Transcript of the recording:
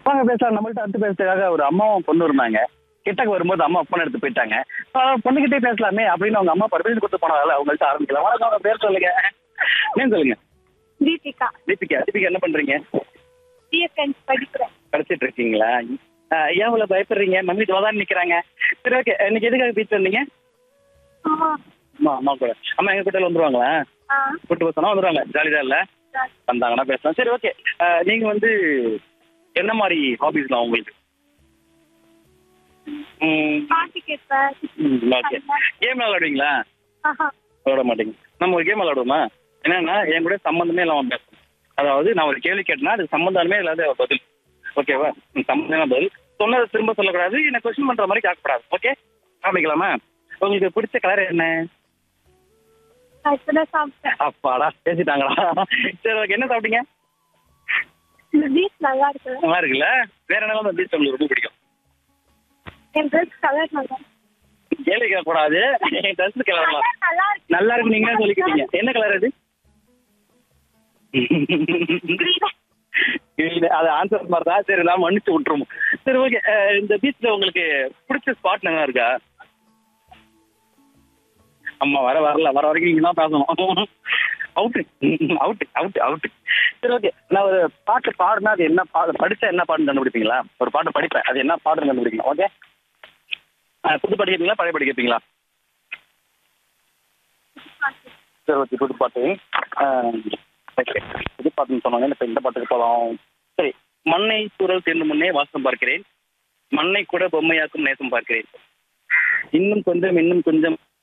வாங்க பேசலாம் நம்மள்ட்ட அடுத்து பேசுறதுக்காக ஒரு அம்மாவும் பொண்ணு இருந்தாங்க கிட்டக்கு வரும்போது அம்மா போன் எடுத்து போயிட்டாங்க ஆஹ் பொண்ணுகிட்டே பேசலாமே அப்படின்னு அவங்க அம்மா பர்மிஷன் கொடுத்து போனதால அவங்கள்ட்ட ஆரம்பிக்கலாம் வணக்கம் அவங்க பேர் சொல்லுங்க நேம் சொல்லுங்க தீபிகா தீபிகா தீபிகா என்ன பண்றீங்க டிஎஸ்என்ஸ் படிக்கிறேன் படிச்சிட்டு இருக்கீங்களா ஆஹ் ஏன் இவ்வளவு பயப்படுறீங்க மம்மி தோதான் நிக்கிறாங்க சரி ஓகே இன்னைக்கு எதுக்காக பீச் வந்தீங்க ஆமா அம்மா அம்மா கூட அம்மா எங்க கிட்ட வந்துருவாங்களா ஆ கூட்டு பசங்க வந்துருவாங்க ஜாலிதான் இல்ல வந்தாங்கன்னா பேசலாம் சரி ஓகே நீங்க வந்து என்ன மாதிரி ஹாபிஸ்லாம் உங்களுக்கு ம், பாட்டு கேட்பேன் ம், ஓகே கேம் விளையாடுவீங்களா ஆஹா விளையாட மாட்டீங்க நம்ம ஒரு கேம் விளையாடுவோமா என்னன்னா என் கூட சம்மந்தமே இல்லாம பேசணும் அதாவது நான் ஒரு கேள்வி கேட்டேன்னா அது சம்மந்தமே இல்லாத ஒரு பதில் ஓகேவா ம், சம்மந்தமே பதில் சொன்னதை திரும்ப சொல்லக்கூடாது என்ன கொஸ்டின் பண்ற மாதிரி கேட்கக்கூடாது ஓகே ஆரம்பிக்கலாமா உங்களுக்கு பிடிச்ச கலர் என்ன நான் இப்பதான் சாப்பிட்டேன் அப்பாடா பேசிட்டாங்களா சரி ஓகே என்ன சாப்பிட்டீங்க இந்த பீச் நல்லா இருக்கு நல்லா இருக்குல்ல வேற என்ன பீச் உங்களுக்கு ரொம்ப பிடிக்கும் என் ட்ரெஸ் கலர் நல்லா இருக்கு கேள்வி கேட்கக்கூடாது ட்ரெஸ் கலர்லாம் Colour நல்லா இருக்கு நல்லா இருக்கு நீங்களே சொல்லிக்கிட்டீங்க என்ன கலர் அது Green. இல்ல அது ஆன்சர் மாதிரி தான் சரி நான் மன்னிச்சு விட்டுருவோம் சரி ஓகே இந்த பீச்ல உங்களுக்கு பிடிச்ச ஸ்பாட் என்ன இருக்கா அம்மா வர வரல வர வரைக்கும் நீங்க தான் பேசணும் அவுட்டு அவுட்டு அவுட்டு அவுட்டு சரி ஓகே நான் ஒரு பாட்டு பாடுனா அது என்ன பாடு படிச்சா என்ன பாட்டுன்னு கண்டுபிடிப்பீங்களா ஒரு பாட்டு படிப்பேன் அது என்ன பாட்டுன்னு கண்டுபிடிக்கலாம் ஓகே புது பாட்டு கேட்பீங்களா பழைய பாட்டு கேட்பீங்களா சரி ஓகே புது பாட்டு ஓகே புது பாட்டுன்னு சொன்னாங்க இப்போ இந்த பாட்டுக்கு போகலாம் சரி மண்ணை சூழல் சேர்ந்து முன்னே வாசம் பார்க்கிறேன் மண்ணை கூட பொம்மையாக்கும் நேசம் பார்க்கிறேன் இன்னும் கொஞ்சம் இன்னும் கொஞ்சம்